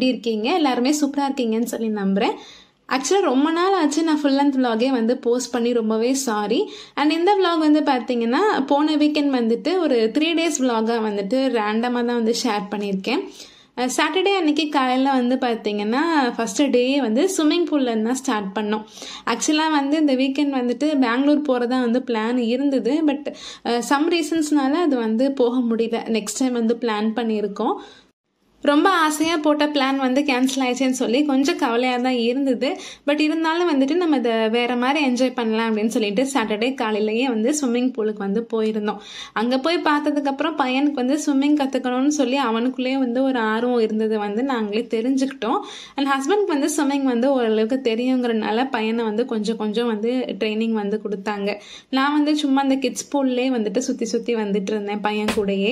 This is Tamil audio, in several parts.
எப்படி இருக்கீங்க எல்லாருமே சூப்பராக இருக்கீங்கன்னு சொல்லி நம்புகிறேன் ஆக்சுவலாக ரொம்ப நாள் ஆச்சு நான் ஃபுல் லென்த் vlog-ஏ வந்து போஸ்ட் பண்ணி ரொம்பவே சாரி அண்ட் இந்த vlog வந்து பார்த்தீங்கன்னா போன வீக்கெண்ட் வந்துட்டு ஒரு த்ரீ டேஸ் vlog-ஆ வந்துட்டு ரேண்டமாக தான் வந்து ஷேர் பண்ணியிருக்கேன் சாட்டர்டே அன்னைக்கு காலையில் வந்து பார்த்தீங்கன்னா ஃபஸ்ட்டு டே வந்து ஸ்விம்மிங் பூல்லேருந்து தான் ஸ்டார்ட் பண்ணோம் ஆக்சுவலாக வந்து இந்த வீக்கெண்ட் வந்துட்டு பெங்களூர் போகிறதா வந்து பிளான் இருந்தது பட் சம் ரீசன்ஸ்னால அது வந்து போக முடியல நெக்ஸ்ட் டைம் வந்து பிளான் பண்ணியிருக்கோம் ரொம்ப ஆசையாக போட்ட பிளான் வந்து கேன்சல் ஆயிடுச்சுன்னு சொல்லி கொஞ்சம் கவலையாக தான் இருந்தது பட் இருந்தாலும் வந்துட்டு நம்ம இதை வேற மாதிரி என்ஜாய் பண்ணலாம் அப்படின்னு சொல்லிட்டு சாட்டர்டே காலையிலேயே வந்து ஸ்விம்மிங் பூலுக்கு வந்து போயிருந்தோம் அங்கே போய் பார்த்ததுக்கப்புறம் பையனுக்கு வந்து ஸ்விம்மிங் கற்றுக்கணும்னு சொல்லி அவனுக்குள்ளேயே வந்து ஒரு ஆர்வம் இருந்தது வந்து நாங்களே தெரிஞ்சுக்கிட்டோம் அண்ட் ஹஸ்பண்ட்க்கு வந்து ஸ்விம்மிங் வந்து ஓரளவுக்கு தெரியுங்கிறனால பையனை வந்து கொஞ்சம் கொஞ்சம் வந்து ட்ரைனிங் வந்து கொடுத்தாங்க நான் வந்து சும்மா அந்த கிட்ஸ் பூல்லே வந்துட்டு சுற்றி சுற்றி வந்துட்டு இருந்தேன் பையன் கூடயே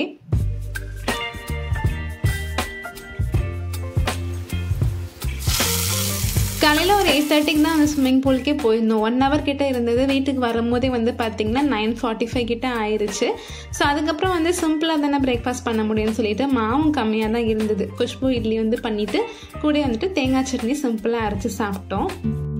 காலையில் ஒரு எயிட் தேர்ட்டிக்கு தான் அந்த ஸ்விம்மிங் பூலுக்கே போயிருந்தோம் ஒன் ஹவர் கிட்ட இருந்தது வீட்டுக்கு வரும்போதே வந்து பார்த்தீங்கன்னா நைன் ஃபார்ட்டி ஃபைவ் கிட்ட ஆயிருச்சு ஸோ அதுக்கப்புறம் வந்து சிம்பிளாக தானே பிரேக்ஃபாஸ்ட் பண்ண முடியும்னு சொல்லிட்டு மாவும் கம்மியாக தான் இருந்தது குஷ்பு இட்லி வந்து பண்ணிட்டு கூட வந்துட்டு தேங்காய் சட்னி சிம்பிளாக அரைச்சி சாப்பிட்டோம்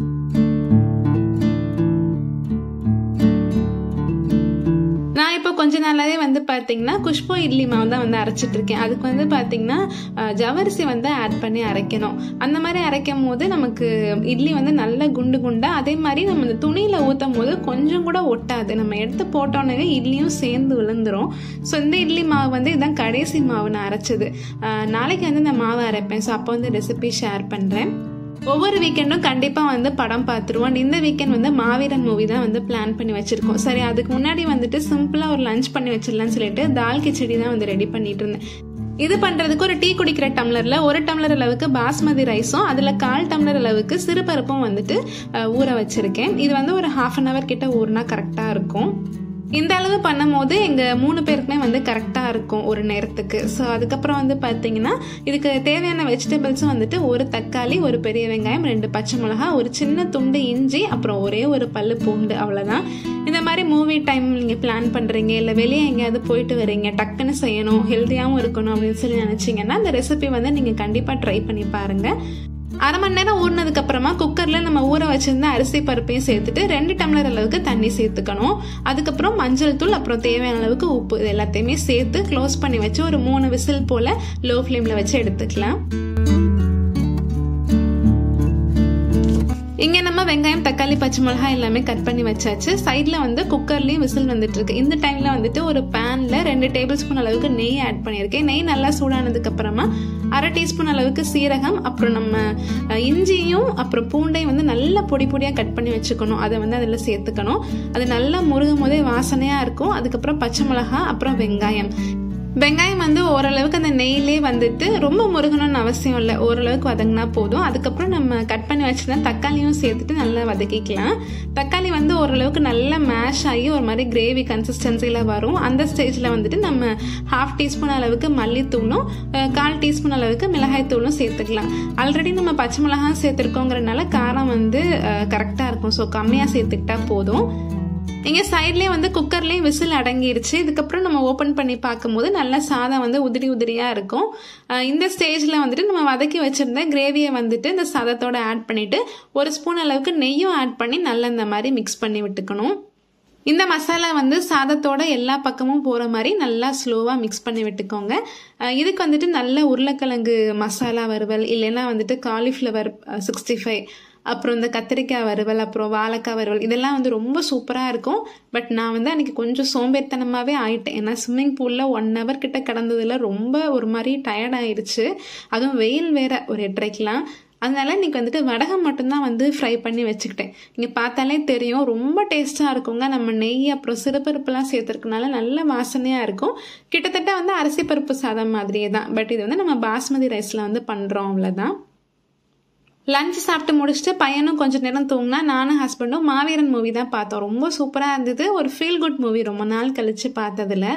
நான் இப்போ கொஞ்ச நாளாவே வந்து பார்த்தீங்கன்னா குஷ்பு இட்லி மாவு தான் வந்து அரைச்சிட்டு இருக்கேன் அதுக்கு வந்து பார்த்தீங்கன்னா அஹ், ஜவரிசி வந்து ஆட் பண்ணி அரைக்கணும் அந்த மாதிரி அரைக்கும் போது நமக்கு இட்லி வந்து நல்ல குண்டு குண்டா அதே மாதிரி நம்ம இந்த துணியில் ஊற்றும் போது கொஞ்சம் கூட ஒட்டாது நம்ம எடுத்து போட்டோன்னே இட்லியும் சேர்ந்து விழுந்துரும் ஸோ இந்த இட்லி மாவு வந்து இதுதான் கடைசி மாவு நான் அரைச்சது அஹ், நாளைக்கு வந்து இந்த மாவு அரைப்பேன் ஸோ அப்போ வந்து ரெசிபி ஷேர் பண்ணுறேன் ஒவ்வொரு வீக்கெண்டும் கண்டிப்பாக வந்து படம் பார்த்துருவோம் And இந்த வீக்கெண்ட் வந்து மாவீரன் மூவி தான் வந்து பிளான் பண்ணி வச்சிருக்கோம் சரி அதுக்கு முன்னாடி வந்துட்டு சிம்பிளாக ஒரு லஞ்ச் பண்ணி வச்சிடலாம்னு சொல்லிட்டு தால் கிச்சடி தான் வந்து ரெடி பண்ணிட்டு இருந்தேன் இது பண்றதுக்கு ஒரு டீ குடிக்கிற டம்ளர்ல ஒரு டம்ளர் அளவுக்கு பாஸ்மதி ரைஸும் அதுல கால் டம்ளர் அளவுக்கு சிறுபருப்பும் வந்துட்டு அஹ், ஊற வச்சிருக்கேன் இது வந்து ஒரு ஹாஃப் அன் ஹவர் கிட்ட ஊறினா கரெக்டா இருக்கும் இந்த அளவு பண்ணும்போது எங்கள் மூணு பேருக்குமே வந்து கரெக்டாக இருக்கும் ஒரு நேரத்துக்கு ஸோ அதுக்கப்புறம் வந்து பார்த்தீங்கன்னா இதுக்கு தேவையான வெஜிடபிள்ஸும் வந்துட்டு ஒரு தக்காளி ஒரு பெரிய வெங்காயம் ரெண்டு பச்சை மிளகா ஒரு சின்ன துண்டு இஞ்சி அப்புறம் ஒரே ஒரு பல்லு பூண்டு அவ்வளோதான் இந்த மாதிரி மூவி டைம் நீங்கள் பிளான் பண்ணுறீங்க இல்லை வெளியே எங்கேயாவது போயிட்டு வரீங்க டக்குன்னு செய்யணும் ஹெல்த்தியாகவும் இருக்கணும் அப்படின்னு சொல்லி நினச்சிங்கன்னா இந்த ரெசிபி வந்து நீங்கள் கண்டிப்பாக ட்ரை பண்ணி பாருங்கள் அரை மணி நேரம் ஊறினதுக்கு அப்புறமா குக்கர்ல நம்ம ஊற வச்சிருந்த அரிசி பருப்பையும் சேர்த்துட்டு ரெண்டு டம்ளர் அளவுக்கு தண்ணி சேர்த்துக்கணும் அதுக்கப்புறம் மஞ்சள் தூள் அப்புறம் தேவையான அளவுக்கு உப்பு இது எல்லாத்தையுமே சேர்த்து க்ளோஸ் பண்ணி வச்சு ஒரு மூணு விசில் போல லோ ஃப்ளேம்ல வச்சு எடுத்துக்கலாம் இங்கே நம்ம வெங்காயம் தக்காளி பச்சை மிளகாய் எல்லாமே கட் பண்ணி வச்சாச்சு சைடில் வந்து குக்கர்லேயும் விசில் வந்துட்டு இருக்கு இந்த டைமில் வந்துட்டு ஒரு பேனில் ரெண்டு டேபிள் ஸ்பூன் அளவுக்கு நெய் ஆட் பண்ணியிருக்கேன் நெய் நல்லா சூடானதுக்கு அப்புறமா அரை டீஸ்பூன் அளவுக்கு சீரகம் அப்புறம் நம்ம அஹ், இஞ்சியும் அப்புறம் பூண்டையும் வந்து நல்லா பொடி பொடியாக கட் பண்ணி வச்சுக்கணும் அதை வந்து அதில் சேர்த்துக்கணும் அது நல்லா முருகும் போதே வாசனையாக இருக்கும் அதுக்கப்புறம் பச்சை மிளகாய் அப்புறம் வெங்காயம் வெங்காயம் வந்து ஓரளவுக்கு அந்த நெய்லே வந்துட்டு ரொம்ப முருகணும்னு அவசியம் இல்லை ஓரளவுக்கு வதங்கினா போதும் அதுக்கப்புறம் நம்ம கட் பண்ணி வச்சிருந்தா தக்காளியும் சேர்த்துட்டு நல்லா வதக்கிக்கலாம் தக்காளி வந்து ஓரளவுக்கு நல்லா மேஷ் ஆகி ஒரு மாதிரி கிரேவி கன்சிஸ்டன்சியில் வரும் அந்த ஸ்டேஜில் வந்துட்டு நம்ம ஹாஃப் டீஸ்பூன் அளவுக்கு மல்லித்தூளும் அஹ், கால் டீஸ்பூன் அளவுக்கு மிளகாய் தூளும் சேர்த்துக்கலாம் ஆல்ரெடி நம்ம பச்சை மிளகாய் சேர்த்துருக்கோங்கிறனால காரம் வந்து கரெக்டாக இருக்கும் ஸோ கம்மியாக சேர்த்துக்கிட்டா போதும் இங்கே சைட்லேயே வந்து குக்கர்லேயும் விசில் அடங்கிருச்சு இதுக்கப்புறம் நம்ம ஓப்பன் பண்ணி பார்க்கும்போது நல்லா சாதம் வந்து உதிரி உதிரியாக இருக்கும் அஹ் இந்த ஸ்டேஜில் வந்துட்டு நம்ம வதக்கி வச்சுருந்த கிரேவியை வந்துட்டு இந்த சாதத்தோட ஆட் பண்ணிவிட்டு ஒரு ஸ்பூன் அளவுக்கு நெய்யும் ஆட் பண்ணி நல்லா இந்த மாதிரி மிக்ஸ் பண்ணி விட்டுக்கணும் இந்த மசாலா வந்து சாதத்தோட எல்லா பக்கமும் போகிற மாதிரி நல்லா ஸ்லோவாக மிக்ஸ் பண்ணி விட்டுக்கோங்க அஹ் இதுக்கு வந்துட்டு நல்ல உருளைக்கிழங்கு மசாலா வறுவல் இல்லைன்னா வந்துட்டு காலிஃப்ளவர் சிக்ஸ்டி ஃபைவ் அப்புறம் இந்த கத்திரிக்காய் வறுவல் அப்புறம் வாழைக்காய் வறுவல் இதெல்லாம் வந்து ரொம்ப சூப்பராக இருக்கும் பட் நான் வந்து அன்றைக்கி கொஞ்சம் சோம்பேறித்தனமாகவே ஆயிட்டேன் ஏன்னா ஸ்விம்மிங் பூலில் ஒன் ஹவர் கிட்ட கடந்ததில் ரொம்ப ஒரு மாதிரி டயர்ட் ஆயிடுச்சு அதுவும் வெயில் வேற ஒரு எட்டரைக்கெலாம் அதனால இன்னைக்கு வந்துட்டு வடகம் மட்டும்தான் வந்து ஃப்ரை பண்ணி வச்சுக்கிட்டேன் இங்கே பார்த்தாலே தெரியும் ரொம்ப டேஸ்ட்டாக இருக்குங்க நம்ம நெய் அப்புறம் சிறுபருப்புலாம் சேர்த்துருக்கனால நல்ல வாசனையாக இருக்கும் கிட்டத்தட்ட வந்து அரிசி பருப்பு சாதம் மாதிரியே தான் பட் இது வந்து நம்ம பாஸ்மதி ரைஸில் வந்து பண்ணுறோம் அவ்வளோதான் லஞ்ச் சாப்பிட்டு முடிச்சுட்டு பையனும் கொஞ்சம் நேரம் தூங்கினா நானும் ஹஸ்பண்டும் மாவீரன் மூவி தான் பார்த்தோம் ரொம்ப சூப்பராக இருந்தது ஒரு ஃபீல் குட் மூவி ரொம்ப நாள் கழிச்சு பார்த்ததுல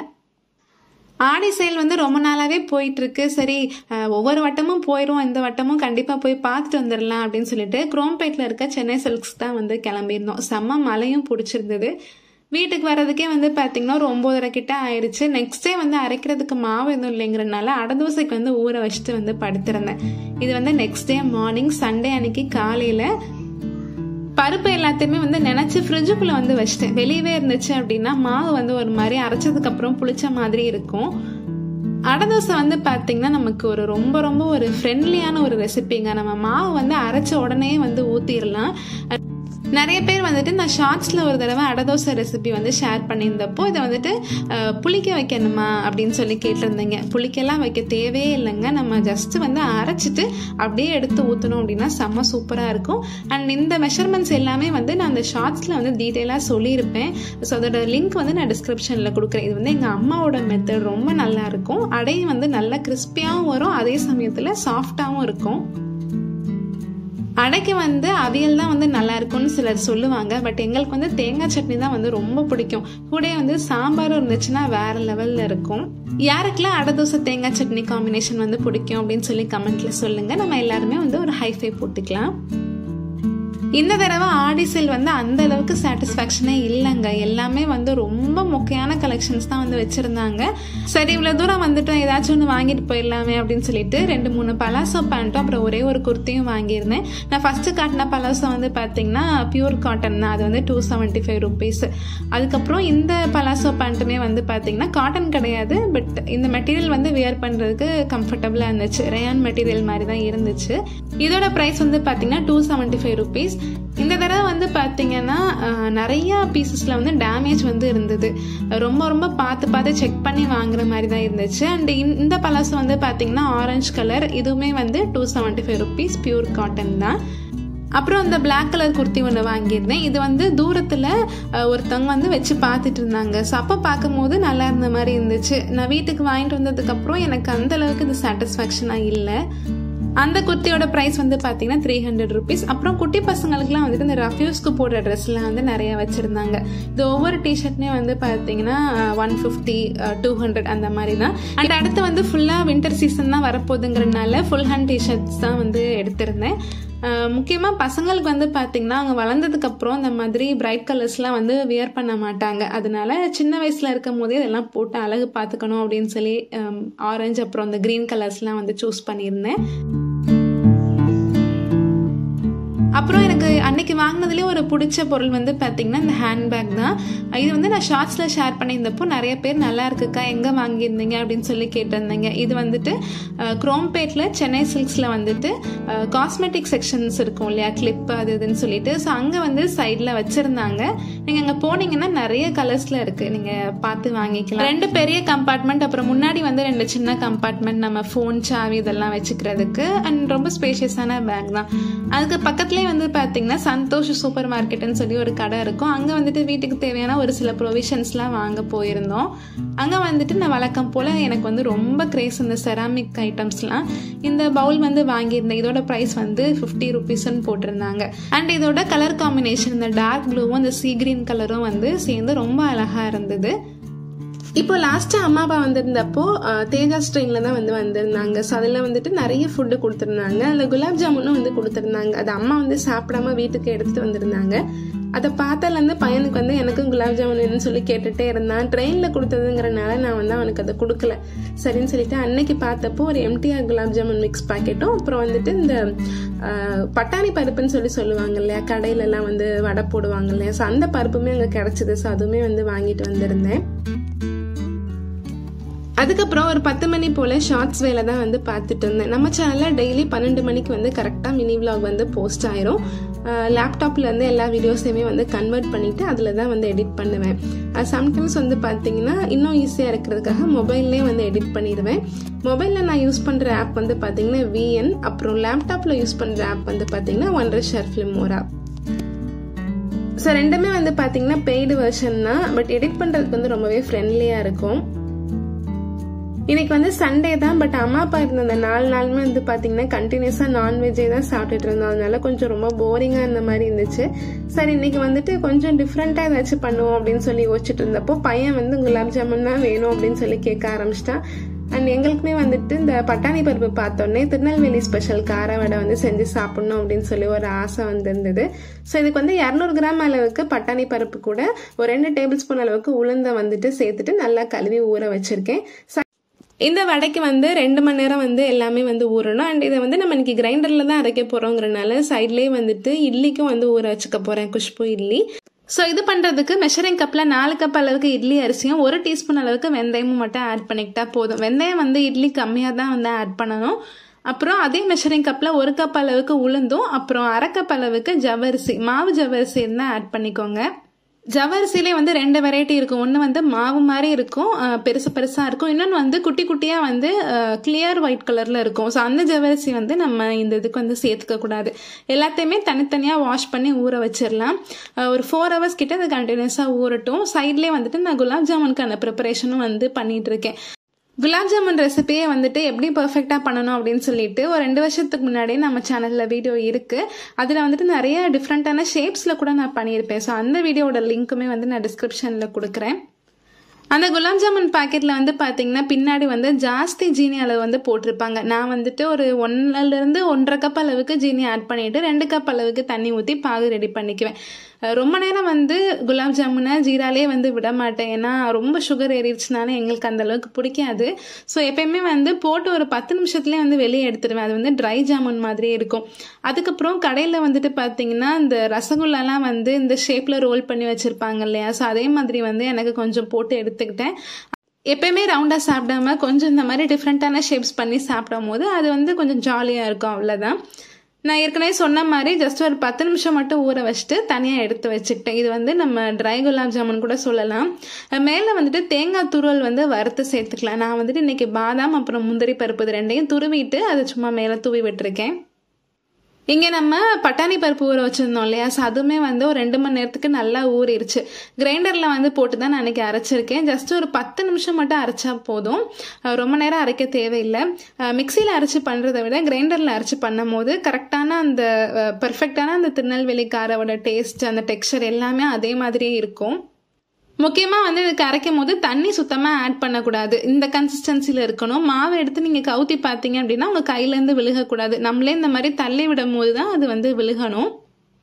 ஆடி சேல் வந்து ரொம்ப நாளாவே போயிட்டு இருக்கு சரி அஹ், ஒவ்வொரு வட்டமும் போயிடும் இந்த வட்டமும் கண்டிப்பா போய் பார்த்துட்டு வந்துடலாம் அப்படின்னு சொல்லிட்டு குரோம்பேட்ல இருக்க சென்னை சில்க்ஸ் தான் வந்து கிளம்பியிருந்தோம் செம்ம மழையும் பிடிச்சிருந்தது வீட்டுக்கு வர்றதுக்கே வந்து பார்த்தீங்கன்னா ஒரு ஒம்போதரை கிட்ட ஆயிடுச்சு நெக்ஸ்ட் டே வந்து அரைக்கிறதுக்கு மாவு எதுவும் இல்லைங்கிறனால அடதோசைக்கு வந்து ஊற வச்சுட்டு வந்து படுத்திருந்தேன் இது வந்து நெக்ஸ்ட் டே மார்னிங் சண்டே அன்னைக்கு காலையில் பருப்பு எல்லாத்தையுமே வந்து நினச்சி ஃப்ரிட்ஜுக்குள்ளே வந்து வச்சிட்டேன் வெளியவே இருந்துச்சு அப்படின்னா மாவு வந்து ஒரு மாதிரி அரைச்சதுக்கப்புறம் புளிச்ச மாதிரி இருக்கும் அடதோசை வந்து பார்த்திங்கன்னா நமக்கு ஒரு ரொம்ப ரொம்ப ஒரு ஃப்ரெண்ட்லியான ஒரு ரெசிபிங்க நம்ம மாவு வந்து அரைச்ச உடனே வந்து ஊற்றிடலாம் நிறைய பேர் வந்துட்டு நான் ஷார்ட்ஸில் ஒரு தடவை அடதோசை ரெசிபி வந்து ஷேர் பண்ணியிருந்தப்போ இதை வந்துட்டு அஹ், புளிக்க வைக்கணுமா அப்படின்னு சொல்லி கேட்டிருந்தீங்க புளிக்கெல்லாம் வைக்க தேவையே இல்லைங்க நம்ம ஜஸ்ட் வந்து அரைச்சிட்டு அப்படியே எடுத்து ஊற்றணும் அப்படின்னா செம்ம சூப்பராக இருக்கும் அண்ட் இந்த மெஷர்மெண்ட்ஸ் எல்லாமே வந்து நான் அந்த ஷார்ட்ஸில் வந்து டீட்டெயிலாக சொல்லியிருப்பேன் ஸோ அதோட லிங்க் வந்து நான் டிஸ்கிரிப்ஷனில் கொடுக்குறேன் இது வந்து எங்கள் அம்மாவோட மெத்தட் ரொம்ப நல்லா இருக்கும் அடையும் வந்து நல்லா கிறிஸ்பியாகவும் வரும் அதே சமயத்தில் சாஃப்டாகவும் இருக்கும் அடைக்கு வந்து அவியல் தான் வந்து நல்லா இருக்கும்னு சிலர் சொல்லுவாங்க பட் எங்களுக்கு வந்து தேங்காய் சட்னி தான் வந்து ரொம்ப பிடிக்கும் கூடயே வந்து சாம்பாரும் இருந்துச்சுன்னா வேற லெவல்ல இருக்கும் யாருக்கெல்லாம் அடை தோசை தேங்காய் சட்னி காம்பினேஷன் வந்து பிடிக்கும் அப்படின்னு சொல்லி கமெண்ட்ல சொல்லுங்க நம்ம எல்லாருமே வந்து ஒரு ஹைஃபை போட்டுக்கலாம் இந்த தடவை ஆடி சேல் வந்து அந்த அளவுக்கு சாட்டிஸ்ஃபேக்ஷனே இல்லைங்க எல்லாமே வந்து ரொம்ப மொக்கையான கலெக்ஷன்ஸ் தான் வந்து வச்சிருந்தாங்க சரி இவ்வளோ தூரம் வந்துட்டோம் ஏதாச்சும் ஒன்று வாங்கிட்டு போயிடலாமே அப்படின்னு சொல்லிட்டு ரெண்டு மூணு பலாசோ பேண்ட்டும் அப்புறம் ஒரே ஒரு குர்த்தியும் வாங்கியிருந்தேன் நான் ஃபர்ஸ்ட் காட்டின பலாசோ வந்து பார்த்தீங்கன்னா பியூர் காட்டன் தான் அது வந்து டூ செவன்ட்டி ஃபைவ் ருபீஸ் அதுக்கப்புறம் இந்த பலாசோ பேண்ட்டுமே வந்து பார்த்தீங்கன்னா காட்டன் கிடையாது பட் இந்த மெட்டீரியல் வந்து வியர் பண்ணுறதுக்கு கம்ஃபர்டபுளாக இருந்துச்சு ரேயான் மெட்டீரியல் மாதிரி தான் இருந்துச்சு இதோட ப்ரைஸ் வந்து பார்த்தீங்கன்னா டூ செவன்ட்டி ஃபைவ் ருபீஸ் இந்த தடவை வந்து பார்த்தீங்கன்னா அஹ், நிறைய பீசஸில் வந்து டேமேஜ் வந்து இருந்தது ரொம்ப ரொம்ப பார்த்து பார்த்து செக் பண்ணி வாங்குற மாதிரி தான் இருந்துச்சு அண்ட் இந்த பலாசம் வந்து பார்த்தீங்கன்னா ஆரஞ்சு கலர் இதுவுமே வந்து two seventy five rupees pure cotton தான் அப்புறம் இந்த பிளாக் கலர் குர்த்தி ஒன்று வாங்கியிருந்தேன் இது வந்து தூரத்தில் ஒருத்தவங்க வந்து வச்சு பார்த்துட்டு இருந்தாங்க ஸோ அப்போ பார்க்கும்போது நல்லா இருந்த மாதிரி இருந்துச்சு நான் வீட்டுக்கு வாங்கிட்டு வந்ததுக்கப்புறம் எனக்கு அந்த அளவுக்கு இது சாட்டிஸ்ஃபேக்ஷனாக இல்லை அந்த குர்த்தியோட ப்ரைஸ் வந்து பார்த்தீங்கன்னா த்ரீ ஹண்ட்ரட் ருபீஸ் அப்புறம் குட்டி பசங்களுக்குலாம் வந்துட்டு இந்த ரஃப்யூஸ்க்கு போடுற ட்ரெஸ்லாம் வந்து நிறைய வச்சுருந்தாங்க இது ஒவ்வொரு டிஷர்ட்மே வந்து பார்த்தீங்கன்னா ஒன் ஃபிஃப்டி டூ ஹண்ட்ரட் அந்த மாதிரி தான் அண்ட் அடுத்து வந்து ஃபுல்லாக வின்டர் சீசன் தான் வரப்போகுதுங்கிறனால ஃபுல் ஹேண்ட் டிஷர்ட்ஸ் தான் வந்து எடுத்திருந்தேன் முக்கியமாக பசங்களுக்கு வந்து பார்த்தீங்கன்னா அவங்க வளர்ந்ததுக்கப்புறம் இந்த மாதிரி பிரைட் கலர்ஸ்லாம் வந்து வியர் பண்ண மாட்டாங்க அதனால சின்ன வயசில் இருக்கும் போதே இதெல்லாம் போட்டு அழகு பார்த்துக்கணும் அப்படின்னு சொல்லி ஆரஞ்சு அப்புறம் இந்த க்ரீன் கலர்ஸ்லாம் வந்து சூஸ் பண்ணியிருந்தேன் அப்புறம் எனக்கு அன்னைக்கு வாங்கினதுலேயே ஒரு பிடிச்ச பொருள் வந்து பார்த்தீங்கன்னா இந்த ஹேண்ட்பேக் தான் இது வந்து நான் ஷார்ட்ஸில் ஷேர் பண்ணியிருந்தப்போ நிறைய பேர் நல்லா இருக்குக்கா எங்கே வாங்கியிருந்தீங்க அப்படின்னு சொல்லி கேட்டிருந்தீங்க இது வந்துட்டு குரோம்பேட்டில் சென்னை சில்க்ஸில் வந்துட்டு காஸ்மெட்டிக் செக்ஷன்ஸ் இருக்கும் இல்லையா கிளிப் அது இதுன்னு சொல்லிட்டு ஸோ அங்கே வந்து சைடில் வச்சுருந்தாங்க நீங்கள் அங்கே போனீங்கன்னா நிறைய கலர்ஸில் இருக்குது நீங்கள் பார்த்து வாங்கிக்கலாம் ரெண்டு பெரிய கம்பார்ட்மெண்ட் அப்புறம் முன்னாடி வந்து ரெண்டு சின்ன கம்பார்ட்மெண்ட் நம்ம ஃபோன் சாவி இதெல்லாம் வச்சுக்கிறதுக்கு அண்ட் ரொம்ப ஸ்பேஷியஸான பேக் தான் அதுக்கு பக்கத்துலேயே வந்து பார்த்தீங்கன்னா சந்தோஷ் சூப்பர் மார்க்கெட்டுன்னு சொல்லி ஒரு கடை இருக்கும் அங்கே வந்துட்டு வீட்டுக்கு தேவையான ஒரு சில ப்ரொவிஷன்ஸ்லாம் வாங்க போயிருந்தோம் அங்கே வந்துட்டு நான் வழக்கம் போல் எனக்கு வந்து ரொம்ப கிரேஸ் இந்த செராமிக் ஐட்டம்ஸ்லாம் இந்த பவுல் வந்து வாங்கியிருந்தேன் இதோட ப்ரைஸ் வந்து ஃபிஃப்டி ருபீஸ்ன்னு போட்டிருந்தாங்க அண்ட் இதோட கலர் காம்பினேஷன் இந்த டார்க் ப்ளூவும் இந்த சீ கிரீன் கலரும் வந்து சேர்ந்து ரொம்ப அழகாக இருந்தது இப்போ லாஸ்ட்டாக அம்மா அப்பா வந்திருந்தப்போ அஹ், தேஜா ஸ்ட்ரெயினில் தான் வந்து வந்திருந்தாங்க ஸோ அதில் வந்துட்டு நிறைய ஃபுட்டு கொடுத்துருந்தாங்க அதில் குலாப் ஜாமுனும் வந்து கொடுத்துருந்தாங்க அது அம்மா வந்து சாப்பிடாம வீட்டுக்கு எடுத்துகிட்டு வந்திருந்தாங்க அதை பார்த்ததுலேருந்து பையனுக்கு வந்து எனக்கும் குலாப் ஜாமுன் வேணும்னு சொல்லி கேட்டுகிட்டே இருந்தான் ட்ரெயினில் கொடுத்ததுங்கிறனால நான் வந்து அவனுக்கு அதை கொடுக்கல சரின்னு சொல்லிட்டு அன்னைக்கு பார்த்தப்போ ஒரு எம்டிஆர் குலாப் ஜாமுன் மிக்ஸ் பாக்கெட்டும் அப்புறம் வந்துட்டு இந்த அஹ், பட்டாணி பருப்புன்னு சொல்லி சொல்லுவாங்க இல்லையா கடையிலலாம் வந்து வடை போடுவாங்க இல்லையா ஸோ அந்த பருப்புமே அங்கே கிடச்சிது ஸோ அதுவுமே வந்து வாங்கிட்டு வந்திருந்தேன் அதுக்கப்புறம் ஒரு பத்து மணி போல் ஷார்ட்ஸ் வேலை தான் வந்து பார்த்துட்டு இருந்தேன் நம்ம சேனலில் டெய்லி பன்னெண்டு மணிக்கு வந்து கரெக்டாக மினி vlog வந்து போஸ்ட் ஆயிரும் லேப்டாப்பில் இருந்து எல்லா வீடியோஸையுமே வந்து கன்வெர்ட் பண்ணிவிட்டு அதில் தான் வந்து எடிட் பண்ணுவேன் சம்டைம்ஸ் வந்து பார்த்தீங்கன்னா இன்னும் ஈஸியாக இருக்கிறதுக்காக மொபைல்லே வந்து எடிட் பண்ணிடுவேன் மொபைலில் நான் யூஸ் பண்ணுற ஆப் வந்து பார்த்தீங்கன்னா விஎன் அப்புறம் லேப்டாப்பில் யூஸ் பண்ணுற ஆப் வந்து பார்த்தீங்கன்னா ஒன்றரை ஷேர் ஃபிலிம் ஒரு ஆப் ஸோ ரெண்டுமே வந்து பார்த்தீங்கன்னா பெய்டு வெர்ஷன் தான் பட் எடிட் பண்ணுறதுக்கு வந்து ரொம்பவே ஃப்ரெண்ட்லியாக இருக்கும் இன்னைக்கு வந்து சண்டே தான் பட் அம்மா அப்பா இருந்த அந்த நாலு நாளுமே வந்து பார்த்தீங்கன்னா கண்டினியூஸாக நான்வெஜ்ஜே தான் சாப்பிட்டுட்டு இருந்தோம் அதனால கொஞ்சம் ரொம்ப போரிங்காக இருந்த மாதிரி இருந்துச்சு சரி இன்னைக்கு வந்துட்டு கொஞ்சம் டிஃப்ரெண்ட்டாக ஏதாச்சும் பண்ணுவோம் அப்படின்னு சொல்லி யோசிச்சுட்டு இருந்தப்போ பையன் வந்து குலாப் ஜாமுன் தான் வேணும் அப்படின்னு சொல்லி கேட்க ஆரம்பிச்சிட்டான் அண்ட் எங்களுக்குமே வந்துட்டு இந்த பட்டாணி பருப்பு பார்த்தோன்னே திருநெல்வேலி ஸ்பெஷல் கார வடை வந்து செஞ்சு சாப்பிடணும் அப்படின்னு சொல்லி ஒரு ஆசை வந்திருந்தது ஸோ இதுக்கு வந்து இரநூறு கிராம் அளவுக்கு பட்டாணி பருப்பு கூட ஒரு ரெண்டு டேபிள் ஸ்பூன் அளவுக்கு உளுந்தை வந்துட்டு சேர்த்துட்டு நல்லா கழுவி ஊற வச்சிருக்கேன் இந்த வடைக்கு வந்து ரெண்டு மணி நேரம் வந்து எல்லாமே வந்து ஊறணும் அண்ட் இதை வந்து நம்ம இன்னைக்கு கிரைண்டரில் தான் அரைக்க போகிறோங்கிறனால சைட்லேயே வந்துட்டு இட்லிக்கும் வந்து ஊற வச்சுக்க போகிறேன் குஷ்பு இட்லி ஸோ இது பண்ணுறதுக்கு மெஷரிங் கப்பில் நாலு கப் அளவுக்கு இட்லி அரிசியும் ஒரு டீஸ்பூன் அளவுக்கு வெந்தயமும் மட்டும் ஆட் பண்ணிக்கிட்டா போதும் வெந்தயம் வந்து இட்லி கம்மியாக தான் வந்து ஆட் பண்ணணும் அப்புறம் அதே மெஷரிங் கப்பில் ஒரு கப் அளவுக்கு உளுந்தும் அப்புறம் அரை கப் அளவுக்கு ஜவ்வரிசி மாவு ஜவ்வரிசி இருந்தால் ஆட் பண்ணிக்கோங்க ஜவ்வரிசிலே வந்து ரெண்டு வெரைட்டி இருக்கும் ஒன்று வந்து மாவு மாதிரி இருக்கும் பெருசு பெருசாக இருக்கும் இன்னொன்று வந்து குட்டி குட்டியாக வந்து கிளியர் ஒயிட் கலரில் இருக்கும் ஸோ அந்த ஜவ்வரிசி வந்து நம்ம இந்த இதுக்கு வந்து சேர்த்துக்க கூடாது எல்லாத்தையுமே தனித்தனியாக வாஷ் பண்ணி ஊற வச்சிடலாம் ஒரு ஃபோர் ஹவர்ஸ் கிட்ட அது கண்டினியூஸாக ஊறட்டும் சைட்லேயே வந்துட்டு நான் குலாப் ஜாமுனுக்கான ப்ரிப்பரேஷனும் வந்து பண்ணிட்டு இருக்கேன் குலாப் ஜாமுன் ரெசிபியை வந்துட்டு எப்படி பர்ஃபெக்டாக பண்ணணும் அப்படின்னு சொல்லிட்டு ஒரு ரெண்டு வருஷத்துக்கு முன்னாடியே நம்ம சேனலில் வீடியோ இருக்குது அதில் வந்துட்டு நிறைய டிஃப்ரெண்ட்டான ஷேப்ஸில் கூட நான் பண்ணியிருப்பேன் ஸோ அந்த வீடியோட லிங்க்குமே வந்து நான் டிஸ்கிரிப்ஷனில் கொடுக்குறேன் அந்த குலாப் ஜாமுன் பாக்கெட்டில் வந்து பார்த்தீங்கன்னா பின்னாடி வந்து ஜாஸ்தி ஜீனி அளவு வந்து போட்டிருப்பாங்க நான் வந்துட்டு ஒரு ஒன்னுலேருந்து ஒன்றரை கப் அளவுக்கு ஜீனி ஆட் பண்ணிவிட்டு ரெண்டு கப் அளவுக்கு தண்ணி ஊற்றி பாகு ரெடி பண்ணிக்குவேன் ரொம்ப நேரம் வந்து குலாப் ஜாமுனை ஜீராலே வந்து விட மாட்டேன் ஏன்னா ரொம்ப சுகர் ஏறிடுச்சுனால எங்களுக்கு அந்த அளவுக்கு பிடிக்காது ஸோ எப்பயுமே வந்து போட்டு ஒரு பத்து நிமிஷத்துலேயே வந்து வெளியே எடுத்துருவேன் அது வந்து ட்ரை ஜாமுன் மாதிரியே இருக்கும் அதுக்கப்புறம் கடையில் வந்துட்டு பார்த்தீங்கன்னா இந்த ரசகுல்லாலாம் வந்து இந்த ஷேப்பில் ரோல் பண்ணி வச்சுருப்பாங்க இல்லையா ஸோ அதே மாதிரி வந்து எனக்கு கொஞ்சம் போட்டு எடுத்துக்கிட்டேன் எப்பயுமே ரவுண்டாக சாப்பிடாம கொஞ்சம் இந்த மாதிரி டிஃப்ரெண்ட்டான ஷேப்ஸ் பண்ணி சாப்பிடும் போது அது வந்து கொஞ்சம் ஜாலியாக இருக்கும் அவ்வளோதான் நான் ஏற்கனவே சொன்ன மாதிரி ஜஸ்ட் ஒரு பத்து நிமிஷம் மட்டும் ஊற வச்சுட்டு தனியாக எடுத்து வச்சுக்கிட்டேன் இது வந்து நம்ம ட்ரை குலாப் ஜாமுன் கூட சொல்லலாம் மேலே வந்துட்டு தேங்காய் துருவல் வந்து வறுத்து சேர்த்துக்கலாம் நான் வந்துட்டு இன்னைக்கு பாதாம் அப்புறம் முந்திரி பருப்பு இது ரெண்டையும் துருவிட்டு அதை சும்மா மேலே தூவி விட்டுருக்கேன் இங்கே நம்ம பட்டாணி பருப்பு ஊற வச்சுருந்தோம் இல்லையா ஸோ அதுவுமே வந்து ஒரு ரெண்டு மணி நேரத்துக்கு நல்லா ஊறிடுச்சு கிரைண்டரில் வந்து போட்டு தான் நான் அன்றைக்கி அரைச்சிருக்கேன் ஜஸ்ட் ஒரு பத்து நிமிஷம் மட்டும் அரைச்சா போதும் ரொம்ப நேரம் அரைக்க தேவையில்லை மிக்சியில் அரைச்சி பண்ணுறதை விட கிரைண்டரில் அரைச்சி பண்ணும் போது கரெக்டான அந்த பர்ஃபெக்டான அந்த திருநெல்வேலி காரோட டேஸ்ட் அந்த டெக்ஸ்சர் எல்லாமே அதே மாதிரியே இருக்கும் முக்கியமாக வந்து இதுக்கு அரைக்கும் போது தண்ணி சுத்தமாக ஆட் பண்ணக்கூடாது இந்த கன்சிஸ்டன்சியில் இருக்கணும் மாவு எடுத்து நீங்கள் கவுத்தி பார்த்தீங்க அப்படின்னா உங்கள் கையிலேருந்து விழுகக்கூடாது நம்மளே இந்த மாதிரி தள்ளி விடும் போது தான் அது வந்து விழுகணும்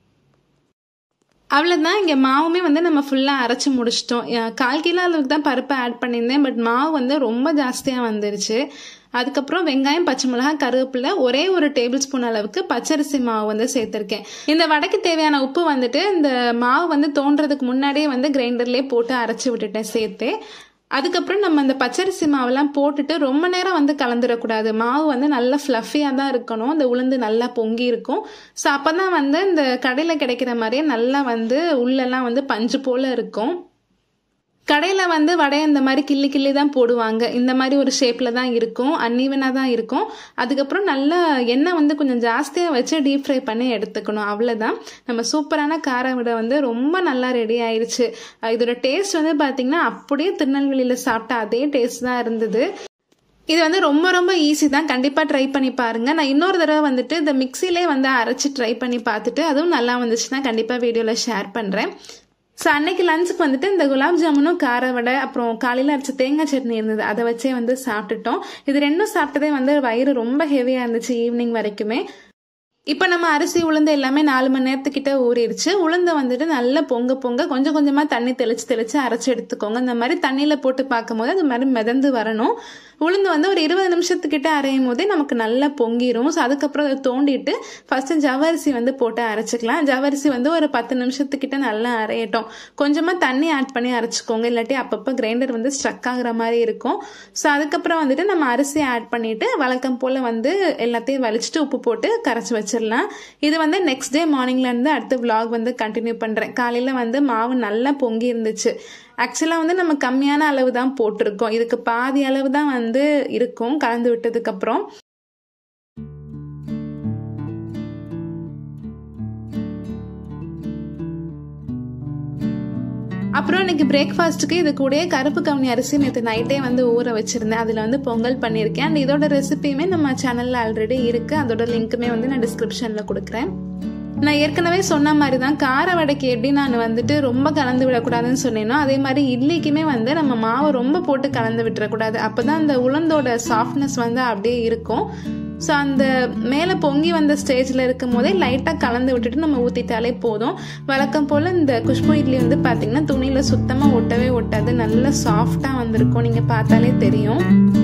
அவ்வளோதான் இங்கே மாவுமே வந்து நம்ம ஃபுல்லாக அரைச்சி முடிச்சிட்டோம் கால் கிலோ அளவுக்கு தான் பருப்பை ஆட் பண்ணியிருந்தேன் பட் மாவு வந்து ரொம்ப ஜாஸ்தியாக வந்துருச்சு அதுக்கப்புறம் வெங்காயம் பச்சை மிளகாய் கருவேப்பிலை ஒரே ஒரு டேபிள் ஸ்பூன் அளவுக்கு பச்சரிசி மாவு வந்து சேர்த்துருக்கேன் இந்த வடைக்கு தேவையான உப்பு வந்துட்டு இந்த மாவு வந்து தோன்றதுக்கு முன்னாடியே வந்து கிரைண்டர்லேயே போட்டு அரைச்சி விட்டுட்டேன் சேர்த்து அதுக்கப்புறம் நம்ம இந்த பச்சரிசி மாவெல்லாம் போட்டுட்டு ரொம்ப நேரம் வந்து கலந்துடக்கூடாது மாவு வந்து நல்லா ஃப்ளஃபியாக தான் இருக்கணும் இந்த உளுந்து நல்லா பொங்கி இருக்கும் ஸோ அப்போ தான் வந்து இந்த கடையில் கிடைக்கிற மாதிரியே நல்லா வந்து உள்ளெல்லாம் வந்து பஞ்சு போல் இருக்கும் கடையில் வந்து வடை இந்த மாதிரி கிள்ளி கிள்ளி தான் போடுவாங்க இந்த மாதிரி ஒரு ஷேப்பில் தான் இருக்கும் அன்ஈவனாக தான் இருக்கும் அதுக்கப்புறம் நல்லா எண்ணெய் வந்து கொஞ்சம் ஜாஸ்தியாக வச்சு டீப் ஃப்ரை பண்ணி எடுத்துக்கணும் அவ்வளோதான் நம்ம சூப்பரான கார விட வந்து ரொம்ப நல்லா ரெடி ஆயிடுச்சு இதோட டேஸ்ட் வந்து பார்த்திங்கன்னா அப்படியே திருநெல்வேலியில் சாப்பிட்ட அதே டேஸ்ட் தான் இருந்தது இது வந்து ரொம்ப ரொம்ப ஈஸி தான் கண்டிப்பாக ட்ரை பண்ணி பாருங்கள் நான் இன்னொரு தடவை வந்துட்டு இந்த மிக்சிலே வந்து அரைச்சி ட்ரை பண்ணி பார்த்துட்டு அதுவும் நல்லா வந்துச்சுன்னா கண்டிப்பாக வீடியோவில் ஷேர் பண்ணுறேன் ஸோ அன்னைக்கு லஞ்சுக்கு வந்துட்டு இந்த குலாப் ஜாமுனும் கார வடை அப்புறம் காலையில் அரைச்ச தேங்காய் சட்னி இருந்தது அதை வச்சே வந்து சாப்பிட்டுட்டோம் இது ரெண்டும் சாப்பிட்டதே வந்து வயிறு ரொம்ப ஹெவியாக இருந்துச்சு ஈவினிங் வரைக்குமே இப்போ நம்ம அரிசி உளுந்து எல்லாமே நாலு மணி நேரத்துக்கிட்ட ஊறிடுச்சு உளுந்தை வந்துட்டு நல்லா பொங்க பொங்க கொஞ்சம் கொஞ்சமாக தண்ணி தெளிச்சு தெளிச்சு அரைச்சி எடுத்துக்கோங்க இந்த மாதிரி தண்ணியில் போட்டு பார்க்கும்போது அது மாதிரி மிதந்து வரணும் உளுந்து வந்து ஒரு இருபது நிமிஷத்துக்கிட்ட அரையும் போதே நமக்கு நல்லா பொங்கிரும் ஸோ அதுக்கப்புறம் அதை தோண்டிட்டு ஃபர்ஸ்ட் ஜவ்வரிசி வந்து போட்டு அரைச்சிக்கலாம் ஜவ்வரிசி வந்து ஒரு பத்து நிமிஷத்துக்கிட்ட நல்லா அரையட்டும் கொஞ்சமாக தண்ணி ஆட் பண்ணி அரைச்சிக்கோங்க இல்லாட்டி அப்பப்போ கிரைண்டர் வந்து ஸ்ட்ரக் ஆகுற மாதிரி இருக்கும் ஸோ அதுக்கப்புறம் வந்துட்டு நம்ம அரிசி ஆட் பண்ணிட்டு வழக்கம் போல் வந்து எல்லாத்தையும் வலிச்சுட்டு உப்பு போட்டு கரைச்சி வச்சிடலாம் இது வந்து நெக்ஸ்ட் டே மார்னிங்லேருந்து அடுத்த விலாக் வந்து கண்டினியூ பண்ணுறேன் காலையில் வந்து மாவு நல்லா பொங்கி இருந்துச்சு ஆக்சுவலாக வந்து நம்ம கம்மியான அளவு தான் போட்டிருக்கோம் இதுக்கு பாதி அளவு தான் வந்து இருக்கும் கலந்து விட்டதுக்கப்புறம் அப்புறம் இன்னைக்கு பிரேக்ஃபாஸ்ட்டுக்கு இது கூட கருப்பு கவுனி அரிசி நேற்று நைட்டே வந்து ஊற வச்சிருந்தேன் அதில் வந்து பொங்கல் பண்ணியிருக்கேன் அண்ட் இதோட ரெசிபியுமே நம்ம சேனலில் ஆல்ரெடி இருக்குது அதோட லிங்க்குமே வந்து நான் டிஸ்கிரிப்ஷனில் கொடுக்குறேன் நான் ஏற்கனவே சொன்ன மாதிரி தான் கார வடைக்கு எப்படி நான் வந்துட்டு ரொம்ப கலந்து விடக்கூடாதுன்னு சொன்னேனோ அதே மாதிரி இட்லிக்குமே வந்து நம்ம மாவை ரொம்ப போட்டு கலந்து விட்டுறக்கூடாது அப்போ தான் அந்த உளுந்தோட சாஃப்ட்னஸ் வந்து அப்படியே இருக்கும் ஸோ அந்த மேலே பொங்கி வந்த ஸ்டேஜில் இருக்கும் போதே லைட்டாக கலந்து விட்டுட்டு நம்ம ஊற்றிட்டாலே போதும் வழக்கம் போல் இந்த குஷ்பு இட்லி வந்து பார்த்திங்கன்னா துணியில் சுத்தமாக ஒட்டவே ஒட்டாது நல்லா சாஃப்டாக வந்திருக்கும் நீங்கள் பார்த்தாலே தெரியும்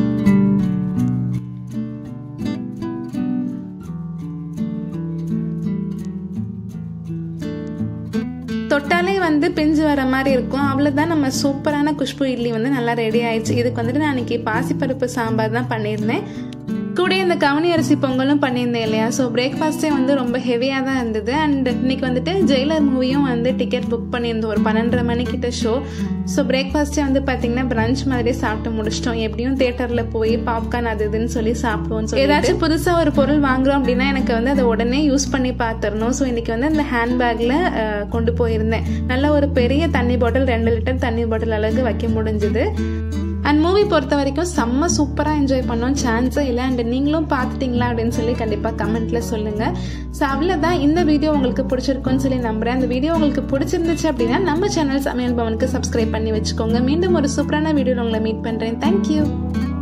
தொட்டாலே வந்து பிஞ்சு வர மாதிரி இருக்கும் அவ்வளோதான் நம்ம சூப்பரான குஷ்பு இட்லி வந்து நல்லா ரெடி ஆயிடுச்சு இதுக்கு வந்துட்டு நான் அன்றைக்கி பாசிப்பருப்பு சாம்பார் தான் பண்ணியிருந்தேன் கூட இந்த கவனி அரிசி பொங்கலும் பண்ணியிருந்தேன் இல்லையா ஸோ பிரேக்ஃபாஸ்ட்டே வந்து ரொம்ப ஹெவியாக தான் இருந்தது அண்ட் இன்னைக்கு வந்துட்டு ஜெயிலர் மூவியும் வந்து டிக்கெட் புக் பண்ணியிருந்தோம் ஒரு பன்னெண்டரை மணிக்கிட்ட ஷோ ஸோ பிரேக்ஃபாஸ்ட்டே வந்து பார்த்தீங்கன்னா பிரஞ்ச் மாதிரியே சாப்பிட்டு முடிச்சிட்டோம் எப்படியும் தேட்டரில் போய் பாப்கார்ன் அது இதுன்னு சொல்லி சாப்பிடுவோம் ஸோ ஏதாச்சும் புதுசாக ஒரு பொருள் வாங்குறோம் அப்படின்னா எனக்கு வந்து அதை உடனே யூஸ் பண்ணி பார்த்துடணும் ஸோ இன்னைக்கு வந்து இந்த ஹேண்ட்பேக்கில் கொண்டு போயிருந்தேன் நல்ல ஒரு பெரிய தண்ணி பாட்டில் ரெண்டு லிட்டர் தண்ணி பாட்டில் அளவுக்கு வைக்க முடிஞ்சுது அண்ட் மூவி பொறுத்த வரைக்கும் செம்ம சூப்பராக என்ஜாய் பண்ணோம் சான்ஸே இல்லை அண்ட் நீங்களும் பார்த்துட்டீங்களா அப்படின்னு சொல்லி கண்டிப்பாக கமெண்ட்டில் சொல்லுங்கள் ஸோ அவ்வளோதான் இந்த வீடியோ உங்களுக்கு பிடிச்சிருக்குன்னு சொல்லி நம்புறேன் அந்த வீடியோ உங்களுக்கு பிடிச்சிருந்துச்சு அப்படின்னா நம்ம சேனல் சமையல் பவனுக்கு சப்ஸ்கிரைப் பண்ணி வச்சுக்கோங்க மீண்டும் ஒரு சூப்பரான வீடியோவில் உங்களை மீட் பண்ணுறேன் தேங்க்யூ